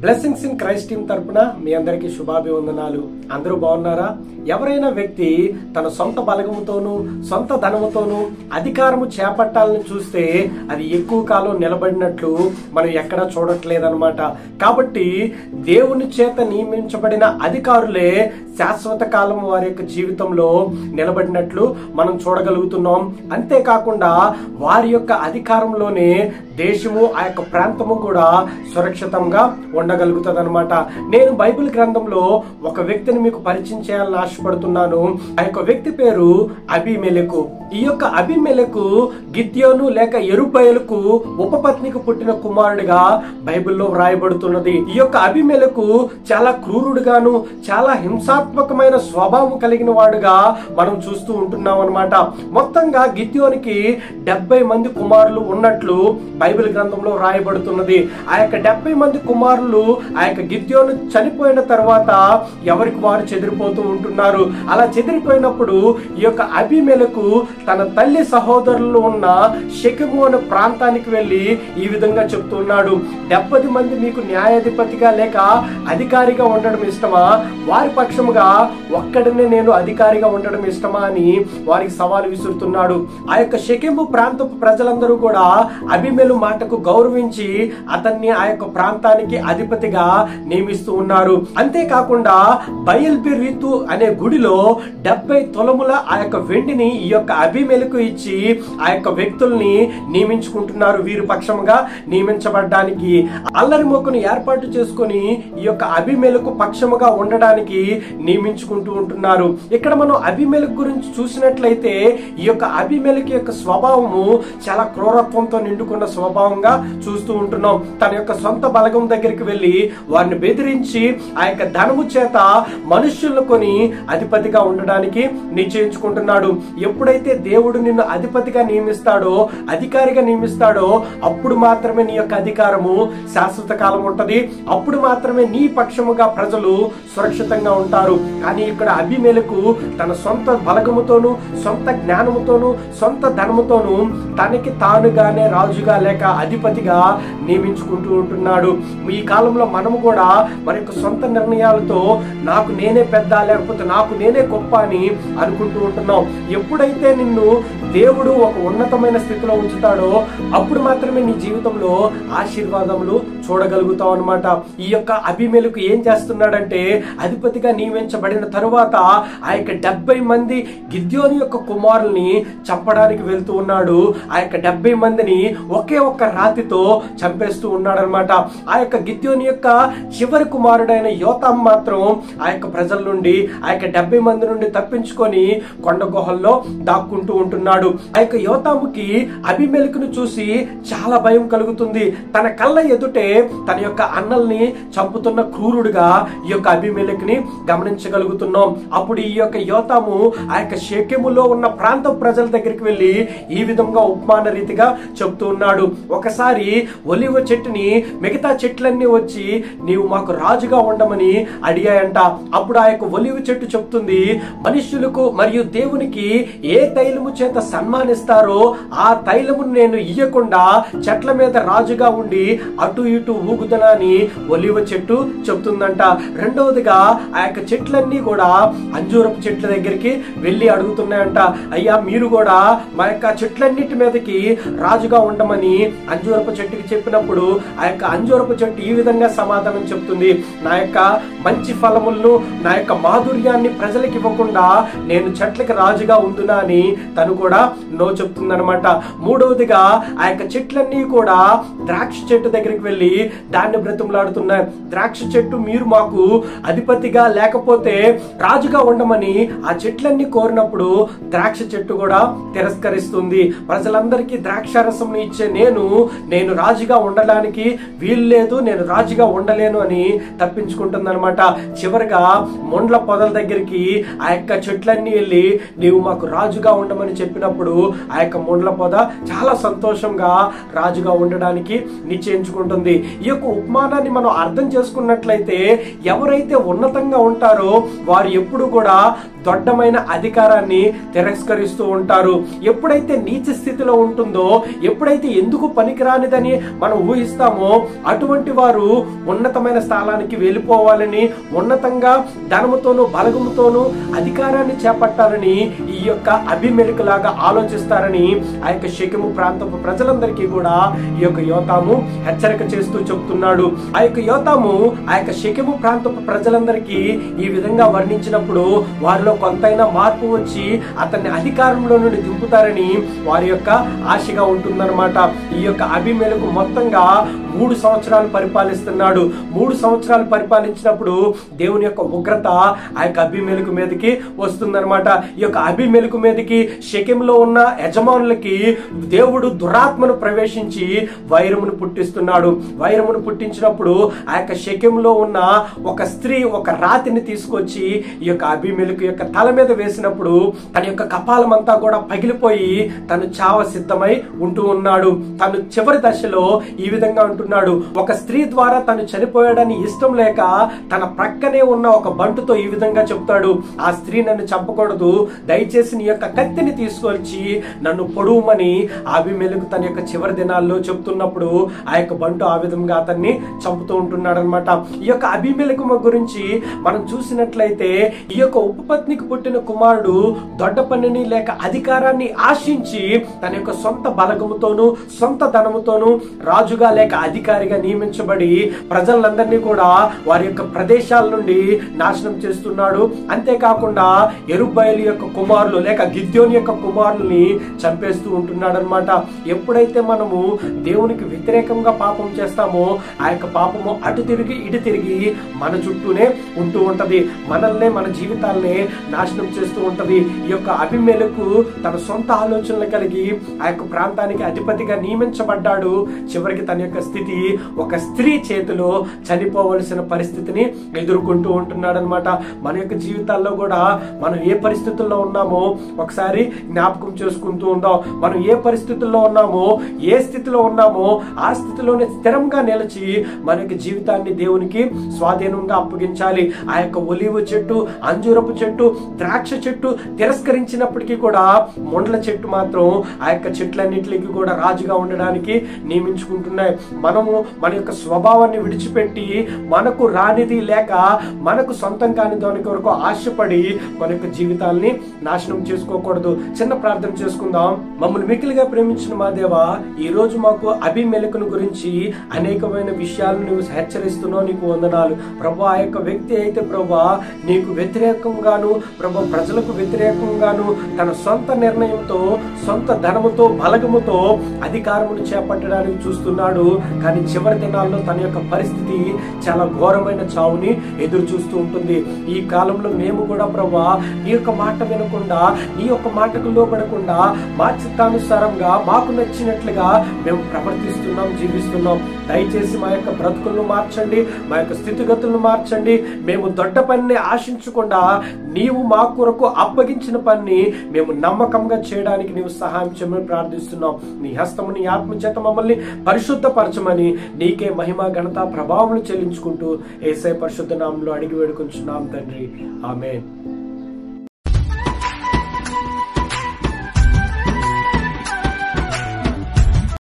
blessings in Christ team తరపున మీ అందరికీ శుభాభివందనాలు అందరూ బాగున్నారా ఎవరైనా వ్యక్తి తన సొంత బలగముతోనూ సొంత ధనముతోనూ అధికారము చేపట్టాలని చూస్తే అది ఎక్కువ కాలం నిలబడినట్లు మనం ఎక్కడా చూడట్లేదన్నమాట కాబట్టి దేవుని చేత నియమించబడిన అధికారులే శాశ్వత కాలం వారి యొక్క జీవితంలో నిలబడినట్లు మనం చూడగలుగుతున్నాం అంతేకాకుండా వారి యొక్క అధికారంలోనే దేశము ఆ యొక్క ప్రాంతము కూడా సురక్షితంగా ఉండగలుగుతుంది అనమాట నేను బైబిల్ గ్రంథంలో ఒక వ్యక్తిని మీకు పరిచయం చేయాలని ఆశపడుతున్నాను ఆ యొక్క వ్యక్తి పేరు అభిమెలకు ఈ యొక్క అభిమెలకు గిద్యోను లేక ఎరుబయలకు ఉపపత్నికి పుట్టిన కుమారుడిగా బైబిల్లో వ్రాయబడుతున్నది ఈ యొక్క అభిమెలకు చాలా క్రూరుడుగాను చాలా హింసాత్మకమైన స్వభావం కలిగిన వాడుగా మనం చూస్తూ ఉంటున్నాం అనమాట మొత్తంగా గిద్యోనికి డెబ్బై మంది కుమారులు ఉన్నట్లు బైబిల్ గ్రంథంలో వ్రాయబడుతున్నది ఆ యొక్క డెబ్బై మంది కుమారులు ఆ యొక్క గిద్యోను చనిపోయిన తర్వాత ఎవరికి వారు చెదిరిపోతూ ఉంటున్నారు అలా చెదిరిపోయినప్పుడు ఈ యొక్క అభిమేలకు తన తల్లి సహోదరులు ఉన్న షెకెము అనే ప్రాంతానికి వెళ్ళి ఈ విధంగా చెప్తున్నాడు డెబ్బై మంది మీకు న్యాయాధిపతిగా లేక అధికారిగా ఉండడం ఇష్టమా వారి పక్షముగా ఒక్కడనే నేను అధికారిగా ఉండడం ఇష్టమా అని వారికి సవాలు విసురుతున్నాడు ఆ యొక్క షెకెము ప్రాంతపు ప్రజలందరూ కూడా అభిమేలు మాటకు గౌరవించి అతన్ని ఆ యొక్క ప్రాంతానికి అధిపతిగా నియమిస్తూ ఉన్నారు అంతేకాకుండా బయల్బి రీతు అనే గుడిలో డెబ్బై తొలముల ఆ యొక్క వెండిని ఈ యొక్క అభిమేలకు ఇచ్చి ఆ యొక్క వ్యక్తుల్ని నియమించుకుంటున్నారు వీరి పక్షముగా నియమించబడడానికి అల్లరి మొక్కను ఏర్పాటు చేసుకొని ఈ యొక్క అభిమేలకు పక్షముగా ఉండడానికి నియమించుకుంటూ ఉంటున్నారు ఇక్కడ మనం అభిమేలకు గురించి చూసినట్లయితే ఈ యొక్క అభిమేలకి యొక్క స్వభావము చాలా క్రూరత్వంతో నిండుకున్న స్వభావంగా చూస్తూ ఉంటున్నాం తన యొక్క సొంత బలగం దగ్గరికి వెళ్ళి వారిని బెదిరించి ఆ యొక్క ధనము చేత మనుష్యులను కొని అధిపతిగా ఉండడానికి నిశ్చయించుకుంటున్నాడు ఎప్పుడైతే దేవుడు నిన్ను అధిపతిగా నియమిస్తాడో అధికారిగా నియమిస్తాడో అప్పుడు మాత్రమే నీ యొక్క అధికారము శాశ్వత కాలం ఉంటది అప్పుడు మాత్రమే నీ పక్షముగా ప్రజలు సురక్షితంగా ఉంటారు కానీ ఇక్కడ అభిమేలకు తన సొంత బలగముతోను సొంత జ్ఞానముతోను సొంత ధనముతోను తనకి తానుగానే రాజుగా లేక అధిపతిగా నియమించుకుంటూ ఉంటున్నాడు ఈ కాలంలో మనము కూడా మన యొక్క సొంత నిర్ణయాలతో నాకు నేనే పెద్ద లేకపోతే నాకు నేనే గొప్ప అని అనుకుంటూ ఉంటున్నాం ఎప్పుడైతే నిన్ను దేవుడు ఒక ఉన్నతమైన స్థితిలో ఉంచుతాడో అప్పుడు మాత్రమే నీ జీవితంలో ఆశీర్వాదములు చూడగలుగుతావు అనమాట ఈ యొక్క అభిమేలకు ఏం చేస్తున్నాడంటే అధిపతిగా నియమించబడిన తరువాత ఆ యొక్క డెబ్బై మంది గిద్యోని యొక్క కుమారుల్ని చంపడానికి వెళ్తూ ఉన్నాడు ఆ యొక్క డెబ్బై మందిని ఒకే ఒక్క రాతితో చంపేస్తూ ఉన్నాడు అనమాట ఆ యొక్క గిద్యోని యొక్క చివరి కుమారుడైన యోతాం మాత్రం ఆ యొక్క ప్రజల నుండి ఆ యొక్క డెబ్బై మంది నుండి తప్పించుకొని కొండ గుహల్లో దాక్కుంటూ ఉంటున్నాడు ఆ యొక్క యోతాముకి అభిమేలకును చూసి చాలా భయం కలుగుతుంది తన కళ్ళ ఎదుటే తన యొక్క అన్నల్ని చంపుతున్న క్రూరుడుగా ఈ యొక్క అభిమేలకుని గమనించగలుగుతున్నాం అప్పుడు ఈ యొక్క యోతాము ఆ యొక్క షేకెములో ఉన్న ప్రాంత ప్రజల దగ్గరికి వెళ్ళి ఈ విధంగా ఉపమాన రీతిగా చెప్తూ ఉన్నాడు ఒకసారి ఒలివ చెట్టుని మిగతా చెట్లన్నీ వచ్చి నీవు మాకు రాజుగా ఉండమని అడిగాయంట అప్పుడు ఆ యొక్క ఒలివ చెట్టు చెప్తుంది మనుష్యులకు మరియు దేవునికి ఏ తైలము చేత సన్మానిస్తారో ఆ తైలమును నేను ఇయ్యకుండా చెట్ల మీద రాజుగా ఉండి అటు ఇటు ఊగుదనా అని ఒలివ చెట్టు చెప్తుందంట రెండవదిగా ఆ యొక్క చెట్లన్నీ కూడా అంజూరపు చెట్ల దగ్గరికి వెళ్ళి అడుగుతున్నాయంట అయ్యా మీరు కూడా మా యొక్క చెట్లన్నిటి మీదకి రాజుగా ఉండమని అంజూరపు చెట్టుకి చెప్పినప్పుడు ఆ యొక్క అంజూరపు చెట్టు ఈ విధంగా సమాధానం చెప్తుంది నా యొక్క మంచి ఫలములను నా యొక్క మాధుర్యాన్ని ప్రజలకు ఇవ్వకుండా నేను చెట్లకి రాజుగా ఉందునా అని తను కూడా నో చెప్తుందనమాట మూడవదిగా ఆ యొక్క చెట్లన్నీ కూడా ద్రాక్ష చెట్టు దగ్గరికి వెళ్ళి దాన్ని బ్రతిమలాడుతున్నాయి ద్రాక్ష చెట్టు మీరు మాకు అధిపతిగా లేకపోతే రాజుగా ఉండమని ఆ చెట్లన్నీ కోరినప్పుడు ద్రాక్ష చెట్టు కూడా తిరస్కరిస్తుంది ప్రజలందరికీ ద్రాక్ష రసం ఇచ్చే నేను నేను రాజుగా ఉండడానికి వీలు లేదు నేను రాజుగా ఉండలేను అని తప్పించుకుంటుందన్నమాట చివరిగా మొండ్ల పొదల దగ్గరికి ఆ యొక్క చెట్లన్నీ వెళ్ళి నీవు మాకు రాజుగా ఉండమని చెప్పినప్పుడు ఆ యొక్క మొండ్ల పొద చాలా సంతోషంగా రాజుగా ఉండడానికి నిశ్చయించుకుంటుంది ఈ యొక్క ఉపమానాన్ని మనం అర్థం చేసుకున్నట్లయితే ఎవరైతే ఉన్నతంగా ఉంటారో వారు ఎప్పుడు కూడా దొడ్డమైన అధికారాన్ని తిరస్కరిస్తూ ఉంటారు ఎప్పుడైతే నీచ స్థితిలో ఉంటుందో ఎప్పుడైతే ఎందుకు పనికిరానిదని మనం ఊహిస్తామో అటువంటి వారు ఉన్నతమైన స్థానానికి వెళ్ళిపోవాలని ఉన్నతంగా ధనముతోనూ బలగముతోనూ అధికారాన్ని చేపట్టాలని ఈ యొక్క అభిమెలిక లాగా ఆలోచిస్తారని ఆ యొక్క శకము ప్రాంతపు ప్రజలందరికీ కూడా ఈ యొక్క యోతాము హెచ్చరిక చేస్తూ చెప్తున్నాడు ఆ యొక్క యోతాము ఆ యొక్క శకము ప్రాంతపు ప్రజలందరికీ ఈ విధంగా వర్ణించినప్పుడు వారిలో కొంతైనా మార్పు వచ్చి అతన్ని అధికారంలో నుండి దింపుతారని వారి యొక్క ఆశగా ఉంటుందన్నమాట ఈ యొక్క అభిమేలకు మొత్తంగా మూడు సంవత్సరాలు పరిపాలిస్తున్నాడు మూడు సంవత్సరాలు పరిపాలించినప్పుడు దేవుని యొక్క ఉగ్రత ఆ యొక్క అభిమేలకు మీదకి వస్తుందన్నమాట ఈ యొక్క అభిమేలకు మీదకి శకెంలో ఉన్న యజమానులకి దేవుడు దురాత్మను ప్రవేశించి వైరమును పుట్టిస్తున్నాడు వైరమును పుట్టించినప్పుడు ఆ యొక్క శకెంలో ఉన్న ఒక స్త్రీ ఒక రాతిని తీసుకొచ్చి ఈ యొక్క అభిమేలకు యొక్క తల మీద వేసినప్పుడు తన యొక్క కపాలం అంతా కూడా పగిలిపోయి తను చావ సిద్ధమై ఉంటూ ఉన్నాడు తను చివరి దశలో ఈ విధంగా ఉంటున్నాడు ఒక స్త్రీ ద్వారా తను చనిపోయాడని ఇష్టం లేక తన ప్రక్కనే ఉన్న ఒక బంటుతో ఈ విధంగా చెప్తాడు ఆ స్త్రీ నన్ను చంపకూడదు దయచేసి నీ యొక్క కత్తిని తీసుకొచ్చి నన్ను పొడువమని అభిమేలకు తన యొక్క చివరి దినాల్లో చెప్తున్నప్పుడు ఆ యొక్క బంటు ఆ విధంగా అతన్ని చంపుతూ ఉంటున్నాడు అనమాట ఈ యొక్క అభిమేలకు గురించి మనం చూసినట్లయితే ఈ యొక్క ఉపపత్నికి పుట్టిన కుమారుడు దొడ్డ పనిని లేక అధికారాన్ని ఆశించి తన యొక్క సొంత బలగముతోనూ సొంత ధనముతోనూ రాజుగా లేక అధికారిగా నియమించబడి ప్రజలందరినీ కూడా వారి యొక్క ప్రదేశాల నుండి నాశనం చేస్తున్నాడు అంతేకాకుండా ఎరుబయలు యొక్క కుమారులు లేక గిద్యోని యొక్క కుమారుల్ని చంపేస్తూ ఉంటున్నాడు అనమాట ఎప్పుడైతే మనము దేవునికి వ్యతిరేకంగా పాపం చేస్తామో ఆ యొక్క పాపము అటు తిరిగి ఇటు తిరిగి మన చుట్టూనే ఉంటూ ఉంటది మనల్నే మన జీవితాలనే నాశనం చేస్తూ ఉంటది ఈ యొక్క అభిమేలకు తన సొంత ఆలోచనలు కలిగి ఆ యొక్క ప్రాంతానికి అధిపతిగా నియమించబడ్డాడు చివరికి తన యొక్క స్థితి ఒక స్త్రీ చేతిలో చనిపోవలసిన పరిస్థితిని ఎదుర్కొంటూ ఉంటున్నాడు అనమాట మన యొక్క జీవితాల్లో కూడా మనం ఏ పరిస్థితుల్లో ఉన్నామో ఒకసారి జ్ఞాపకం చేసుకుంటూ ఉందాం మనం ఏ పరిస్థితుల్లో ఉన్నామో ఏ స్థితిలో ఉన్నామో ఆ స్థితిలోనే స్థిరంగా నిలిచి మన యొక్క జీవితాన్ని దేవునికి స్వాధీనంగా అప్పగించాలి ఆ యొక్క ఒలివ చెట్టు అంజూరపు చెట్టు ద్రాక్ష చెట్టు తిరస్కరించినప్పటికీ కూడా మొండ్ల చెట్టు మాత్రం ఆ యొక్క చెట్లన్నింటికి కూడా రాజుగా ఉండడానికి నియమించుకుంటున్నాయి మనము మన యొక్క స్వభావాన్ని విడిచిపెట్టి మనకు రానిది లేక మనకు సొంతం కాని దాని కొరకు ఆశపడి మన యొక్క జీవితాల్ని నాశనం చేసుకోకూడదు చిన్న ప్రార్థన చేసుకుందాం మమ్మల్ని మిక్కిలిగా ప్రేమించిన మా దేవ ఈ రోజు మాకు అభిమెలకును గురించి అనేకమైన విషయాలను నువ్వు హెచ్చరిస్తున్నావు నీకు వందనాలు ప్రభా ఆ యొక్క వ్యక్తి అయితే ప్రభా నీకు వ్యతిరేకంగాను ప్రభా ప్రజలకు వ్యతిరేకంగాను తన సొంత నిర్ణయంతో సొంత ధనముతో బలగముతో అధికారమును చేపట్టడానికి చూస్తున్నాడు కానీ చివరి దినాల్లో తన యొక్క పరిస్థితి చాలా ఘోరమైన చావుని ఎదురు చూస్తూ ఉంటుంది ఈ కాలంలో మేము కూడా ప్రభా నీ యొక్క మాట వినకుండా నీ యొక్క మాటకు లోపడకుండా మా చిత్తానుసారంగా మాకు నచ్చినట్లుగా మేము ప్రవర్తిస్తున్నాం జీవిస్తున్నాం దయచేసి మా యొక్క బ్రతుకులను మార్చండి మా యొక్క స్థితిగతులను మార్చండి మేము దొడ్డ పనిని ఆశించకుండా నీవు మా కొరకు అప్పగించిన పని మేము నమ్మకంగా చేయడానికి నీవు సహాయం చేయమని ప్రార్థిస్తున్నాం నీ హస్తము నీ ఆత్మ చేత మమ్మల్ని పరిశుద్ధపరచమని నీకే మహిమ ఘనత ప్రభావం చెల్లించుకుంటూ ఏసై పరిశుద్ధ నామంలో అడిగి వేడుకుంటున్నాం తండ్రి ఆమెన్